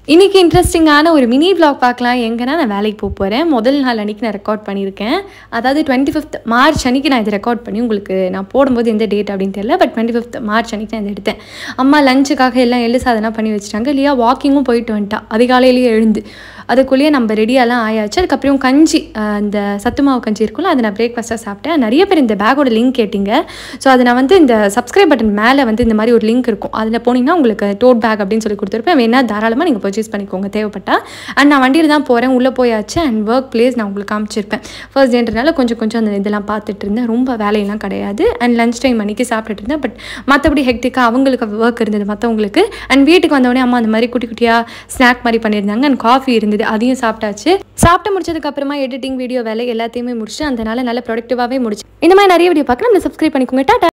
இன்றைக்கி இன்ட்ரெஸ்டிங்கான ஒரு மினி vlog பார்க்கலாம் எங்கன்னா நான் வேலைக்கு போக போகிறேன் முதல் நாள் அன்றைக்கி நான் ரெக்கார்ட் பண்ணியிருக்கேன் அதாவது டுவெண்ட்டி ஃபிஃப்த் மார்ச் அன்றைக்கி நான் இதை ரெக்கார்ட் பண்ணி உங்களுக்கு நான் போடும்போது எந்த டேட் அப்படின்னு தெரியல பட் டுவெண்ட்டி ஃபிஃப்த் மார்ச் அன்றைக்கி நான் இதை எடுத்தேன் அம்மா லஞ்சுக்காக எல்லாம் எள்ளு சாதனா பண்ணி வச்சுட்டாங்க இல்லையா வாக்கிங்கும் போயிட்டு வந்துட்டா அதிகாலையிலேயே எழுந்து அதுக்குள்ளேயே நம்ம ரெடியாலாம் ஆயாச்சு அதுக்கப்புறம் கஞ்சி அஹ், இந்த சத்து மாவு கஞ்சி இருக்குல்ல அதை நான் பிரேக்ஃபாஸ்ட்டாக சாப்பிட்டேன் நிறைய பேர் இந்த பேக்கோட லிங்க் கேட்டிங்க ஸோ அதை நான் வந்து இந்த சப்ஸ்கிரைப் பட்டன் மேலே வந்து இந்த மாதிரி ஒரு லிங்க் இருக்கும் அதில் போனீங்கன்னா உங்களுக்கு டோட் பேக் அப்படின்னு சொல்லி கொடுத்துருப்பேன் வேணா தாராளமாக நீங்கள் பர்ச்சேஸ் பண்ணிக்கோங்க தேவைப்பட்டா அண்ட் நான் வண்டியில் தான் போகிறேன் உள்ளே போயாச்சு அண்ட் ஒர்க் பிளேஸ் நான் உங்களுக்கு காமிச்சிருப்பேன் ஃபர்ஸ்ட் டேன்றனால கொஞ்சம் கொஞ்சம் அந்த இதெல்லாம் பார்த்துட்டு இருந்தேன் ரொம்ப வேலையெல்லாம் கிடையாது அண்ட் லஞ்ச் டைம் அன்றைக்கி சாப்பிட்டுட்டு இருந்தேன் பட் மற்றபடி ஹெக்டிக்காக அவங்களுக்கு ஒர்க் இருந்தது மற்றவங்களுக்கு அண்ட் வீட்டுக்கு வந்தோடனே அம்மா அந்த மாதிரி குட்டி குட்டியாக ஸ்நாக் மாதிரி பண்ணியிருந்தாங்க அண்ட் காஃபி இருந்தது அதையும் சாப்பிட்டாச்சு சாப்பிட்டு முடிச்சதுக்கு அப்புறமா எடிட்டிங் வீடியோ வேலை எல்லாத்தையுமே முடிச்சு அதனால நல்ல ப்ரொடக்டிவாகவே முடிச்சு இந்த மாதிரி நிறைய வீடியோ பார்க்க நம்ம சப்ஸ்கிரைப் பண்ணிக்கோங்க டாட்டா